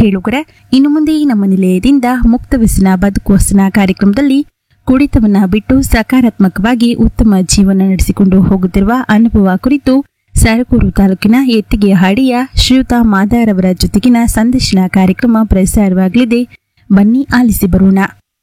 ಕೇಳುಗರೆ ಇನ್ನು ಮುಂದೆ ನಮ್ಮ ನಿಲಯದಿಂದ ಮುಕ್ತ ವ್ಯಸನ ಬದುಕು ವ್ಯಸನ ಕಾರ್ಯಕ್ರಮದಲ್ಲಿ ಕುಡಿತವನ್ನ ಬಿಟ್ಟು ಸಕಾರಾತ್ಮಕವಾಗಿ ಉತ್ತಮ ಜೀವನ ನಡೆಸಿಕೊಂಡು ಹೋಗುತ್ತಿರುವ ಅನುಭವ ಕುರಿತು ಸರಗೂರು ತಾಲೂಕಿನ ಎತ್ತಿಗೆಯ ಹಾಡಿಯ ಶ್ರೀಯುತ ಮಾದಾರವರ ಜೊತೆಗಿನ ಸಂದರ್ಶನ ಕಾರ್ಯಕ್ರಮ ಪ್ರಸಾರವಾಗಲಿದೆ ಬನ್ನಿ ಆಲಿಸಿ ಬರೋಣ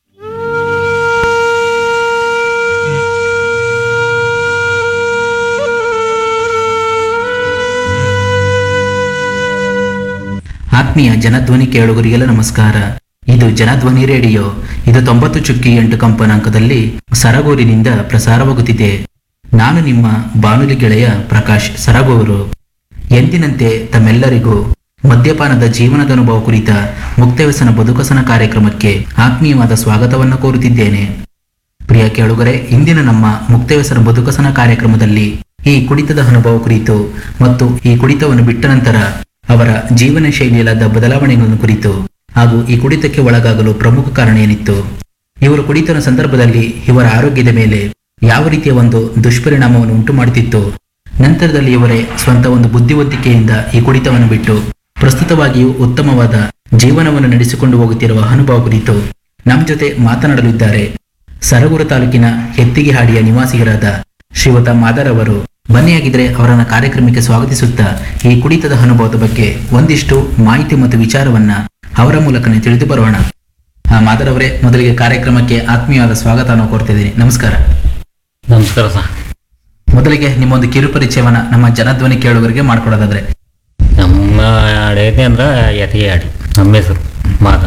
ಆತ್ಮೀಯ ಜನಧ್ವನಿ ಕೇಳುಗರಿಗೆಲ್ಲ ನಮಸ್ಕಾರ ಇದು ಜನಧ್ವನಿ ರೇಡಿಯೋ ಇದು ತೊಂಬತ್ತು ಚುಕ್ಕಿ ಎಂಟು ಕಂಪನಾಂಕದಲ್ಲಿ ಸರಗೂರಿನಿಂದ ಪ್ರಸಾರವಾಗುತ್ತಿದೆ ನಾನು ನಿಮ್ಮ ಬಾನುಲಿ ಗೆಳೆಯ ಪ್ರಕಾಶ್ ಸರಗೂರು ಎಂದಿನಂತೆ ತಮ್ಮೆಲ್ಲರಿಗೂ ಮದ್ಯಪಾನದ ಜೀವನದ ಅನುಭವ ಕುರಿತ ಮುಕ್ತವ್ಯಸನ ಬದುಕಸನ ಕಾರ್ಯಕ್ರಮಕ್ಕೆ ಆತ್ಮೀಯವಾದ ಸ್ವಾಗತವನ್ನು ಕೋರುತ್ತಿದ್ದೇನೆ ಪ್ರಿಯ ಕೇಳುಗರೆ ಇಂದಿನ ನಮ್ಮ ಮುಕ್ತವ್ಯಸನ ಬದುಕಸನ ಕಾರ್ಯಕ್ರಮದಲ್ಲಿ ಈ ಕುಡಿತದ ಅನುಭವ ಕುರಿತು ಮತ್ತು ಈ ಕುಡಿತವನ್ನು ಬಿಟ್ಟ ನಂತರ ಅವರ ಜೀವನ ಶೈಲಿಯಲ್ಲಾದ ಬದಲಾವಣೆಗಳನ್ನು ಕುರಿತು ಹಾಗೂ ಈ ಕುಡಿತಕ್ಕೆ ಒಳಗಾಗಲು ಪ್ರಮುಖ ಕಾರಣ ಏನಿತ್ತು ಇವರು ಕುಡಿತದ ಸಂದರ್ಭದಲ್ಲಿ ಇವರ ಆರೋಗ್ಯದ ಮೇಲೆ ಯಾವ ರೀತಿಯ ಒಂದು ದುಷ್ಪರಿಣಾಮವನ್ನು ಉಂಟು ಮಾಡುತ್ತಿತ್ತು ನಂತರದಲ್ಲಿ ಇವರೇ ಸ್ವಂತ ಒಂದು ಬುದ್ಧಿವಂತಿಕೆಯಿಂದ ಈ ಕುಡಿತವನ್ನು ಬಿಟ್ಟು ಪ್ರಸ್ತುತವಾಗಿಯೂ ಉತ್ತಮವಾದ ಜೀವನವನ್ನು ನಡೆಸಿಕೊಂಡು ಹೋಗುತ್ತಿರುವ ಅನುಭವ ಕುರಿತು ನಮ್ಮ ಜೊತೆ ಮಾತನಾಡಲಿದ್ದಾರೆ ಸರಗೂರು ತಾಲೂಕಿನ ಹೆತ್ತಿಗೆಹಾಡಿಯ ನಿವಾಸಿಗರಾದ ಶ್ರೀಯುತ ಮಾದರ್ ಅವರು ಬನ್ನಿಯಾಗಿದ್ರೆ ಅವರನ್ನ ಕಾರ್ಯಕ್ರಮಕ್ಕೆ ಸ್ವಾಗತಿಸುತ್ತಾ ಈ ಕುಡಿತದ ಅನುಭವದ ಬಗ್ಗೆ ಒಂದಿಷ್ಟು ಮಾಹಿತಿ ಮತ್ತು ವಿಚಾರವನ್ನ ಅವರ ಮೂಲಕನೇ ತಿಳಿದು ಬರೋಣ ಆ, ಮಾದರ್ ಅವರೇ ಮೊದಲಿಗೆ ಕಾರ್ಯಕ್ರಮಕ್ಕೆ ಆತ್ಮೀಯವಾದ ಸ್ವಾಗತವನ್ನು ಕೋರ್ತಿದ್ದೀನಿ ನಮಸ್ಕಾರ ನಮಸ್ಕಾರ ಸರ್ ಮೊದಲಿಗೆ ನಿಮ್ಮೊಂದು ಕಿರುಪರಿಚಯವನ್ನ ನಮ್ಮ ಜನಧ್ವನಿ ಕೇಳುಗರಿಗೆ ಮಾಡ್ಕೊಡೋದಾದ್ರೆ ನಮ್ಮ ಹಳೇದಿ ಅಂದ್ರೆ ಯತಿಗೆ ಆಡಿ ನಮ್ಮ ಹೆಸರು ಮಾದ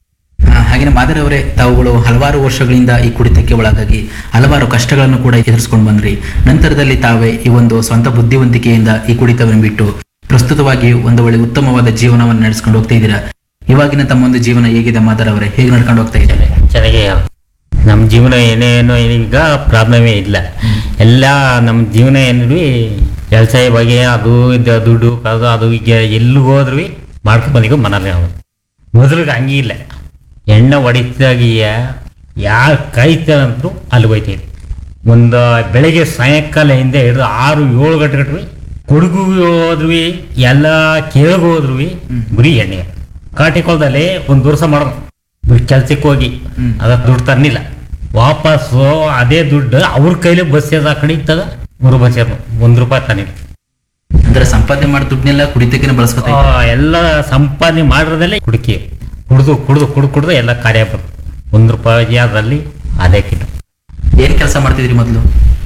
ಆ, ಹಾಗೇನೆ ಮಾದರ್ ಅವರೇ ತಾವುಗಳು ಹಲವಾರು ವರ್ಷಗಳಿಂದ ಈ ಕುಡಿತಕ್ಕೆ ಒಳಗಾಗಿ ಹಲವಾರು ಕಷ್ಟಗಳನ್ನು ಕೂಡ ಎದುರಿಸ್ಕೊಂಡು ಬಂದ್ರಿ ನಂತರದಲ್ಲಿ ತಾವೇ ಈ ಒಂದು ಸ್ವಂತ ಬುದ್ಧಿವಂತಿಕೆಯಿಂದ ಈ ಕುಡಿತವನ್ನು ಬಿಟ್ಟು ಪ್ರಸ್ತುತವಾಗಿ ಒಂದು ಒಳ್ಳೆ ಉತ್ತಮವಾದ ಜೀವನವನ್ನು ನಡೆಸ್ಕೊಂಡು ಹೋಗ್ತಾ ಇದ್ದೀರಾ ಇವಾಗಿನ ತಮ್ಮ ಒಂದು ಜೀವನ ಹೇಗಿದೆ ಮಾದರ್ ಅವರೇ ಹೇಗೆ ನಡ್ಕೊಂಡು ಹೋಗ್ತಾ ಇದ್ದಾರೆ ಚೆನ್ನಾಗಿ ನಮ್ಮ ಜೀವನ ಏನೇನು ಈಗ ಪ್ರಾಬ್ಲಮೇ ಇಲ್ಲ ಎಲ್ಲ ನಮ್ಮ ಜೀವನ ಏನ್ರಿ ಕೆಲಸ ಬಗ್ಗೆ ಅದು ಇದು ದುಡ್ಡು ಅದು ಅದು ಈಗ ಎಲ್ಲಿಗೆ ಹೋದ್ರೂ ಮಾಡ್ಕೊಂಡು ಬಂದಿಗೂ ಮನೇಲಿ ನಾವು ಮೊದಲಿಗೆ ಹಂಗೆ ಇಲ್ಲ ಎಣ್ಣೆ ಹೊಡಿತಾಗಿಯ ಯಾರು ಕಾಯ್ತಾರಂತರೂ ಅಲ್ಲಿ ಹೋಯ್ತೀವಿ ಒಂದು ಬೆಳಿಗ್ಗೆ ಸಾಯಂಕಾಲ ಹಿಂದೆ ಹಿಡಿದು ಆರು ಏಳು ಗಂಟೆ ಗಂಟೆ ಕೊಡಗು ಹೋದ್ರೂ ಎಲ್ಲ ಕೇಳಿಗೆ ಹೋದ್ರೂ ಬರೀ ಎಣ್ಣೆ ಕಾಟಿಕೊಳದಲ್ಲಿ ಒಂದು ವರ್ಷ ಮಾಡೋದು ಕೆಲ್ಸಕ್ಕೆ ಹೋಗಿ ಅದ ದುಡ್ಡು ತನ್ನಿಲ್ಲ ವಾಪಸ್ಸು ಅದೇ ದುಡ್ಡು ಅವ್ರ ಕೈಲಿ ಬಸ್ ಹಾಕೊಂಡು ಇತ್ತದ ಮೂರು ಬಸ್ ಒಂದು ರೂಪಾಯಿ ತನ್ನಿಲ್ಲ ಅಂದ್ರೆ ಸಂಪಾದನೆ ಮಾಡಿ ದುಡ್ಡನ್ನೆಲ್ಲ ಕುಡಿತಕ್ಕೆ ಬಳಸ್ಕೊತಾ ಆ, ಇದ್ದಾರೆ ಎಲ್ಲ ಸಂಪಾದನೆ ಮಾಡಿರೋದಲ್ಲೇ ಕುಡುಕಿ ಕುಡ್ದು ಕುಡ್ದು ಕುಡ್ದು ಕುಡ್ದು ಎಲ್ಲ ಕಾರ್ಯ ಬರ್ತದೆ ಒಂದು ರೂಪಾಯಿ ಅದರಲ್ಲಿ ಅದೇ ಕಿಟ್ಟು ಏನ್ ಕೆಲಸ ಮಾಡ್ತಿದ್ರಿ ಮೊದಲು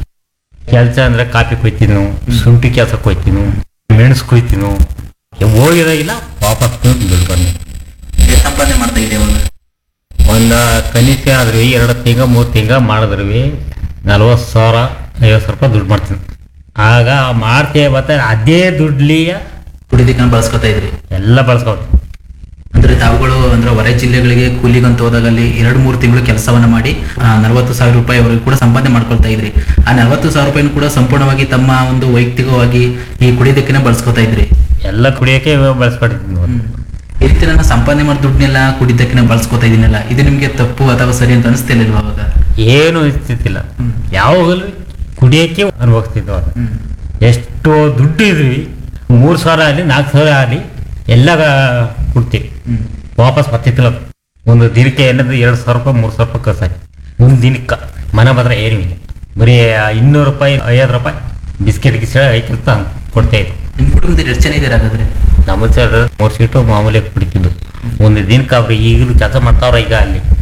ಕೆಲಸ ಅಂದ್ರೆ ಕಾಫಿ ಕೊಯ್ತೀನು ಶುಂಠಿ ಕೆಲಸಕ್ಕೆ ಹೋಯ್ತೀನು ಮೆಣಸು ಕೊಯ್ತೀನು ಹೋಗಿರೋಗಿಲ್ಲ ವಾಪಸ್ ದುಡ್ಡು ಬಂದು ಏನ್ ಸಂಪಾದನೆ ಮಾಡ್ತಾ ಇದ್ದೀವಿ ಇವಾಗ ಒಂದು ಕನಿಷ್ಠ ಆದ್ರೂ ಎರಡು ತಿಂಗ ಮೂರು ತಿಂಗ ಮಾಡಿದ್ರೂ ನಲ್ವತ್ತು ಸಾವಿರ ಐವತ್ತು ಸಾವಿರ ರೂಪಾಯಿ ದುಡ್ಡು ಮಾಡ್ತೀನಿ ಆಗ ಮಾಡ್ತೇವೆ ಮತ್ತೆ ಅದೇ ದುಡ್ಲಿಯ ಕುಡಿತಕ್ಕೆ ಬಳಸ್ಕೊತಾ ಇದ್ರಿ ಎಲ್ಲ ಬಳಸ್ಕೊಳ್ತೀವಿ ಅಂದ್ರೆ ತಾವುಗಳು ಅಂದ್ರೆ ಹೊರ ಜಿಲ್ಲೆಗಳಿಗೆ ಕೂಲಿಗಂತ ಹೋದಾಗ ಅಲ್ಲಿ ಎರಡು ಮೂರು ತಿಂಗಳು ಕೆಲಸವನ್ನ ಮಾಡಿ ನಲವತ್ತು ಸಾವಿರ ರೂಪಾಯಿವರೆಗೂ ಕೂಡ ಸಂಪಾದನೆ ಮಾಡ್ಕೊಳ್ತಾ ಇದ್ರಿ ಆ ನಲವತ್ತು ಸಾವಿರ ರೂಪಾಯಿನ ಕೂಡ ಸಂಪೂರ್ಣವಾಗಿ ತಮ್ಮ ಒಂದು ವೈಯಕ್ತಿಕವಾಗಿ ಈ ಕುಡಿಯೋದಕ್ಕೆ ಬಳಸ್ಕೊತಾ ಇದ್ರಿ ಎಲ್ಲ ಕುಡಿಯೋಕೆ ಬಳಸ್ಕೊಳ್ತೀನಿ ಈ ರೀತಿ ನನ್ನ ಸಂಪಾದನೆ ಮಾಡಿ ದುಡ್ಡನ್ನೆಲ್ಲ ಕುಡಿತಕ್ಕೆ ಬಳಸ್ಕೊತಾ ಇದೀನಲ್ಲ ಇದು ನಿಮ್ಗೆ ತಪ್ಪು ಅಥವಾ ಸರಿ ಅಂತ ಅನಿಸ್ತಿಲ್ಲ ಅವಾಗ ಏನು ಇರ್ತಿತ್ತಿಲ್ಲ ಯಾವಾಗಲೂ ಕುಡಿಯೋಕೆ ಅನುಭವಿಸ್ತಿದ್ವು ಅದು ಎಷ್ಟು ದುಡ್ಡು ಇದ್ವಿ ಮೂರು ಸಾವಿರ ಆಗಲಿ ನಾಲ್ಕು ಸಾವಿರ ಆಗಲಿ ಎಲ್ಲ ಕೊಡ್ತೀವಿ ವಾಪಸ್ ಬರ್ತಿತ್ತಿಲ್ಲ ಅದು. ಒಂದು ದಿನಕ್ಕೆ ಏನದು ಎರಡು ಸಾವಿರ ರೂಪಾಯಿ ಮೂರು ಸಾವಿರ ರೂಪಾಯಿ ಖರ್ಚಾಗಿ ಒಂದು ದಿನಕ್ಕೆ ಮನೆ ಬಂದ್ರೆ ಏನೂ ಇಲ್ಲ ಬರೀ ಇನ್ನೂರು ರೂಪಾಯಿ ಐವತ್ತು ರೂಪಾಯಿ ಬಿಸ್ಕೆಟ್ ಗಿಸ್ಕೆಟ್ ಐತಿರ್ತ ಕೊಡ್ತಾ ಇತ್ತು ನಿಮ್ ಕುಟುಂಬದಲ್ಲಿ ಎಷ್ಟು ಜನ ಇದ್ದೀರಾ ಹಾಗಾದ್ರೆ ನಮ್ಮ ಸೈಡ್ ಮೂರು ಸೀಟು ಮಾಮೂಲಿ ಕುಡಿತಿದ್ದು ಒಂದು ದಿನಕ್ಕೆ ಅವ್ರು ಈಗಲೂ ಕೆಲಸ ಮಾಡ್ತಾವ್ರ ಈಗ ಅಲ್ಲಿ